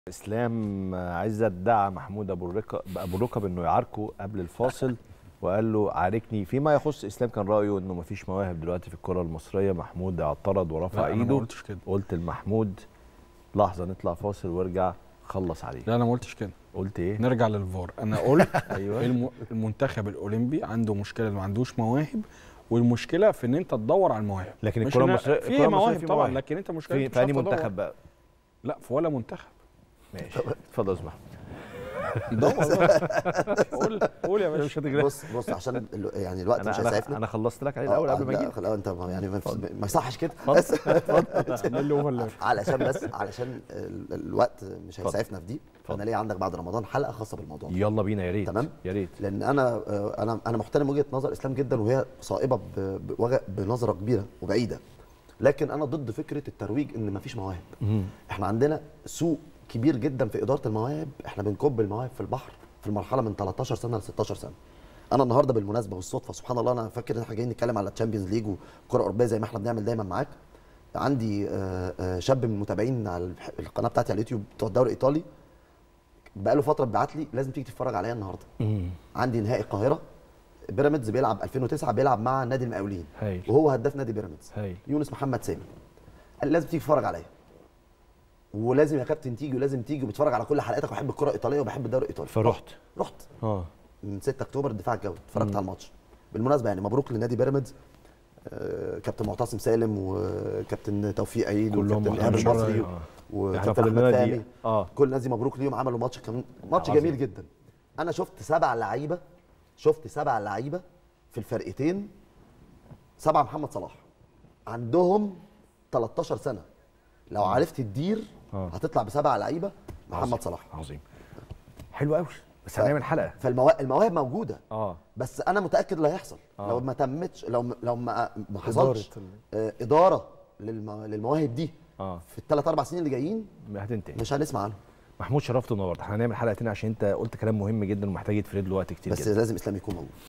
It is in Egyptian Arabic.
اسلام عايز ادعى محمود ابو الركب ابو الركب انه يعاركه قبل الفاصل وقال له عاركني فيما يخص اسلام كان رايه انه مفيش مواهب دلوقتي في الكره المصريه محمود اعترض ورفع لا انا ما ايده قلتش كده قلت لمحمود لحظه نطلع فاصل وارجع خلص عليه لا انا ما قلتش كده قلت ايه نرجع للفار انا قلت ايوه الم... المنتخب الاولمبي عنده مشكله إنه ما عندوش مواهب والمشكله في ان انت تدور على المواهب لكن مش الكره إن- المصريه في الكرة المصرية مواهب في طبعا مواهب. لكن انت مشكله في مش في أنهي عارف تدور. منتخب بقى لا في ولا منتخب ماشي اتفضل يا اسمع دور بقى. قول قول يا مش باشا هتجري بص بص عشان ال- يعني الوقت مش انا هيسعفنا انا انا خلصت لك عليه آه، الاول آه، قبل ما لا، اجيب خلاص انت يعني ما, ما يصحش كده اتفضل. بس اللي اوفرلاب علشان بس علشان ال- الوقت مش اتفضل. هيسعفنا في دي اتفضل. انا ليا عندك بعد رمضان حلقه خاصه بالموضوع ده يلا بينا يا ريت تمام. يا ريت لان انا آه، انا انا محترم وجهه نظر اسلام جدا وهي صائبه ب- بوجه- بنظره كبيره وبعيده لكن انا ضد فكره الترويج ان مفيش مواهب احنا عندنا سوق كبير جدا في اداره المواهب احنا بنكب المواهب في البحر في المرحله من 13 سنه ل 16 سنه انا النهارده بالمناسبه والصدفه سبحان الله انا فاكر ان احنا جايين نتكلم على الشامبيونز ليج والكره الاوروبيه زي ما احنا بنعمل دايما معاك عندي آه، آه، شاب من المتابعين على الح- القناه بتاعتي على اليوتيوب بتوع الدوري الايطالي بقاله فتره بيبعت لي لازم تيجي تتفرج عليا النهارده عندي نهائي القاهره بيراميدز بيلعب 2009 بيلعب مع نادي المقاولين هايل وهو هداف نادي بيراميدز هايل يونس محمد سامي قال لي لازم تيجي تتفرج عليا ولازم يا كابتن تيجي ولازم تيجي وبتفرج على كل حلقاتك وبحب الكره الايطاليه وبحب الدوري الايطالي فرحت رحت اه من 6 اكتوبر الدفاع الجوي اتفرجت مم. على الماتش بالمناسبه يعني مبروك لنادي بيراميدز آه، كابتن معتصم سالم وكابتن توفيق عيد كلهم وكابتن ايهاب محترمين. المصري آه. احنا وكابتن فاضل احمد لنا فهمي دقيقه اه كل الناس دي مبروك ليهم عملوا ماتش كان ماتش عظيم. جميل جدا انا شفت سبع لعيبه شفت سبع لعيبه في الفرقتين سبعه محمد صلاح عندهم 13 سنه لو عرفت تدير آه. هتطلع بسبع لعيبه محمد عظيم. صلاح عظيم حلو قوي بس هنعمل حلقه فالمواهب موجوده اه بس انا متاكد اللي هيحصل آه. لو ما تمتش لو لو ما ما حصلش إدارة آه، اداره للم- للمواهب دي اه في الثلاث اربع سنين اللي جايين هتنتهي مش هنسمع عنهم محمود شرفت النهارده احنا هنعمل حلقه تانية عشان انت قلت كلام مهم جدا ومحتاج يتفرد له وقت كتير بس جدا لازم اسلام يكون موجود